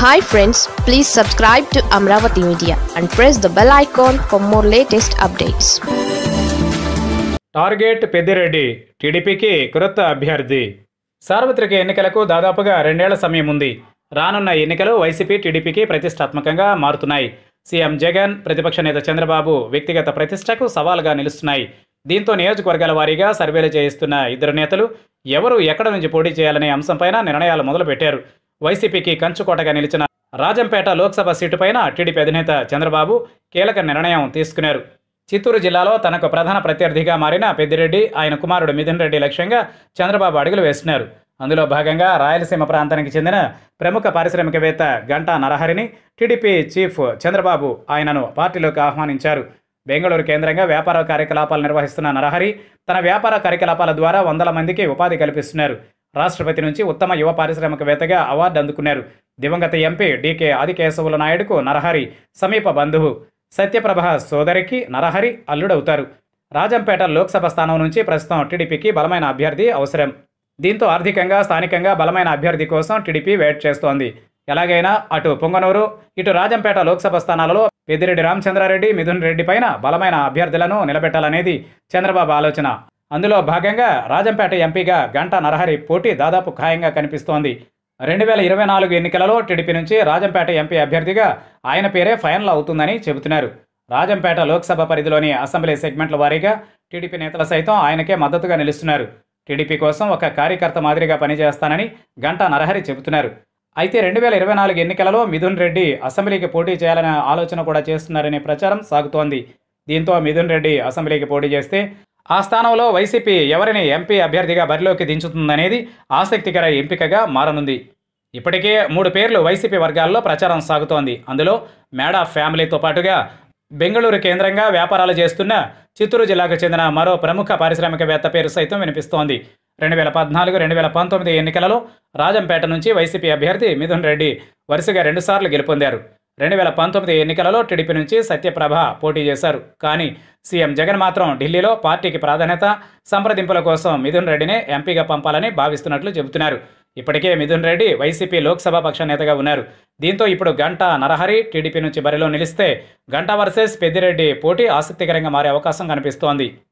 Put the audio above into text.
hi friends please subscribe to Amaravati media and press the bell icon for more latest updates target Peddireddy టీడీపీకి కొత్త అభ్యర్థి సార్వత్రిక ఎన్నికలకు దాదాపుగా రెండేళ్ల సమయం ఉంది రానున్న ఎన్నికలు వైసీపీ టీడీపీకి ప్రతిష్టాత్మకంగా మారుతున్నాయి సీఎం జగన్ ప్రతిపక్ష నేత చంద్రబాబు వ్యక్తిగత ప్రతిష్టకు సవాలుగా నిలుస్తున్నాయి దీంతో నియోజకవర్గాల వారీగా సర్వేలు చేయిస్తున్న ఇద్దరు నేతలు ఎవరు ఎక్కడ నుంచి పోటీ చేయాలనే అంశంపైన నిర్ణయాలు మొదలుపెట్టారు వైసీపీకి కంచుకోటగా నిలిచిన రాజంపేట లోక్సభ సీటుపైన టీడీపీ అధినేత చంద్రబాబు కీలక నిర్ణయం తీసుకున్నారు చిత్తూరు జిల్లాలో తనకు ప్రధాన ప్రత్యర్థిగా మారిన పెద్దిరెడ్డి ఆయన కుమారుడు మిథున్ రెడ్డి లక్ష్యంగా చంద్రబాబు అడుగులు వేస్తున్నారు అందులో భాగంగా రాయలసీమ ప్రాంతానికి చెందిన ప్రముఖ పారిశ్రామికవేత్త గంటా నరహరిని టీడీపీ చీఫ్ చంద్రబాబు ఆయనను పార్టీలోకి ఆహ్వానించారు బెంగళూరు కేంద్రంగా వ్యాపార కార్యకలాపాలు నిర్వహిస్తున్న నరహరి తన వ్యాపార కార్యకలాపాల ద్వారా వందల మందికి ఉపాధి కల్పిస్తున్నారు రాష్ట్రపతి నుంచి ఉత్తమ యువ పారిశ్రామికవేత్తగా అవార్డు అందుకున్నారు దివంగత ఎంపీ డీకే ఆదికేశవుల నాయుడుకు నరహరి సమీప బంధువు సత్యప్రభ సోదరికి నరహరి అల్లుడవుతారు రాజంపేట లోక్సభ స్థానం నుంచి ప్రస్తుతం టీడీపీకి బలమైన అభ్యర్థి అవసరం దీంతో ఆర్థికంగా స్థానికంగా బలమైన అభ్యర్థి కోసం టీడీపీ వెయిట్ చేస్తోంది ఎలాగైనా అటు పొంగనూరు ఇటు రాజంపేట లోక్సభ స్థానాలలో పెద్దిరెడ్డి రామచంద్రారెడ్డి మిథున్ రెడ్డి పైన బలమైన అభ్యర్థులను నిలబెట్టాలనేది చంద్రబాబు ఆలోచన అందులో భాగంగా రాజంపేట ఎంపీగా గంటా నరహరి పోటీ దాదాపు ఖాయంగా కనిపిస్తోంది రెండు వేల ఇరవై నాలుగు ఎన్నికలలో టీడీపీ నుంచి రాజంపేట ఎంపీ అభ్యర్థిగా ఆయన పేరే ఫైనల్ అవుతుందని చెబుతున్నారు రాజంపేట లోక్సభ పరిధిలోని అసెంబ్లీ సెగ్మెంట్ల వారీగా టీడీపీ నేతలు సైతం ఆయనకే మద్దతుగా నిలుస్తున్నారు టీడీపీ కోసం ఒక కార్యకర్త మాదిరిగా పనిచేస్తానని గంటా నరహరి చెబుతున్నారు అయితే రెండు వేల ఇరవై నాలుగు ఎన్నికలలో మిథున్ రెడ్డి అసెంబ్లీకి పోటీ చేయాలనే ఆలోచన కూడా చేస్తున్నారనే ప్రచారం సాగుతోంది దీంతో మిథున్ రెడ్డి అసెంబ్లీకి పోటీ చేస్తే ఆ స్థానంలో వైసీపీ ఎవరిని ఎంపీ అభ్యర్థిగా బరిలోకి దించుతుందనేది ఆసక్తికర ఎంపికగా మారనుంది ఇప్పటికే మూడు పేర్లు వైసీపీ వర్గాల్లో ప్రచారం సాగుతోంది అందులో మేడా ఫ్యామిలీతో పాటుగా బెంగళూరు కేంద్రంగా వ్యాపారాలు చేస్తున్న చిత్తూరు జిల్లాకు చెందిన మరో ప్రముఖ పారిశ్రామికవేత్త పేరు సైతం వినిపిస్తోంది రెండు వేల పద్నాలుగు రెండు వేల పంతొమ్మిది ఎన్నికలలో రాజంపేట నుంచి వైసీపీ అభ్యర్థి మిథున్ రెడ్డి వరుసగా రెండుసార్లు గెలుపొందారు రెండు వేల పంతొమ్మిది ఎన్నికలలో టీడీపీ నుంచి సత్యప్రభ పోటీ చేశారు కానీ సీఎం జగన్ మాత్రం ఢిల్లీలో పార్టీకి ప్రాధాన్యత సంప్రదింపుల కోసం మిథున్ రెడ్డినే ఎంపీగా పంపాలని భావిస్తున్నట్లు చెబుతున్నారు ఇప్పటికే మిథున్ రెడ్డి వైసీపీ లోక్సభ పక్ష నేతగా ఉన్నారు దీంతో ఇప్పుడు గంటా నరహరి టీడీపీ నుంచి బరిలో నిలిస్తే గంటా వర్సెస్ పెద్దిరెడ్డి పోటీ ఆసక్తికరంగా మారే అవకాశం కనిపిస్తోంది